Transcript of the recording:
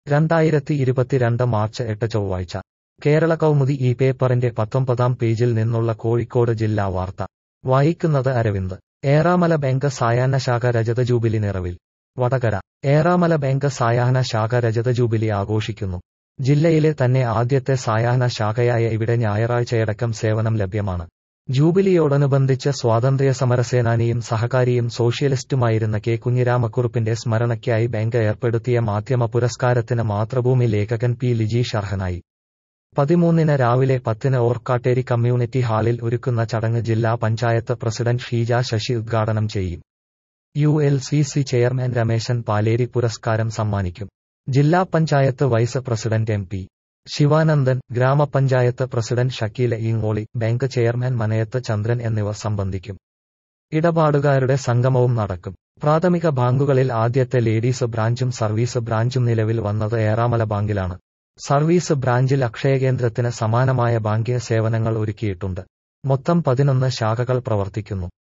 രണ്ടായിരത്തി ഇരുപത്തിരണ്ട് മാർച്ച് എട്ട് ചൊവ്വാഴ്ച കേരള കൗമുദി ഈ പേപ്പറിന്റെ പത്തൊമ്പതാം പേജിൽ നിന്നുള്ള കോഴിക്കോട് ജില്ലാ വാർത്ത വായിക്കുന്നത് അരവിന്ദ് ഏറാമല ബാങ്ക് സായാഹ്ന ശാഖ രജത ജൂബിലി നിറവിൽ വടകര ഏറാമല ബാങ്ക് സായാഹ്ന ശാഖ രജത ജൂബിലി ആഘോഷിക്കുന്നു ജില്ലയിലെ തന്നെ ആദ്യത്തെ സായാഹ്ന ശാഖയായ ഇവിടെ ഞായറാഴ്ചയടക്കം സേവനം ലഭ്യമാണ് ജൂബിലിയോടനുബന്ധിച്ച് സ്വാതന്ത്ര്യ സമരസേനാനിയും സഹകാരിയും സോഷ്യലിസ്റ്റുമായിരുന്ന കെ കുഞ്ഞിരാമക്കുറുപ്പിന്റെ സ്മരണയ്ക്കായി ബാങ്ക് ഏർപ്പെടുത്തിയ മാധ്യമ പുരസ്കാരത്തിന് മാതൃഭൂമി ലേഖകൻ പി ലിജീഷ് അർഹനായി പതിമൂന്നിന് രാവിലെ പത്തിന് ഓർക്കാട്ടേരി കമ്മ്യൂണിറ്റി ഹാളിൽ ഒരുക്കുന്ന ചടങ്ങ് ജില്ലാ പഞ്ചായത്ത് പ്രസിഡന്റ് ഷീജ ശശി ഉദ്ഘാടനം ചെയ്യും U L C C chairman Rameshan Paleri പുരസ്കാരം സമ്മാനിക്കും ജില്ലാ panchayat vice president M P Sivanandan ഗ്രാമപഞ്ചായത്ത് president Shakeela Eengoli bank chairman Manayath Chandran എന്നിവർ സംബന്ധിക്കും ഇടപാടുകാരുടെ സംഗമവും നടക്കും പ്രാഥമിക ബാങ്കുകളിൽ ആദ്യത്തെ ലേഡീസ് ബ്രാഞ്ചും സർവീസ് ബ്രാഞ്ചും നിലവിൽ വന്നത് ഏറാമല ബാങ്കിലാണ് സർവീസ് ബ്രാഞ്ചിൽ അക്ഷയകേന്ദ്രത്തിന് സമാനമായ ബാങ്കിംഗ് സേവനങ്ങൾ ഒരുക്കിയിട്ടുണ്ട് മൊത്തം പതിനൊന്ന് ശാഖകൾ പ്രവർത്തിക്കുന്നു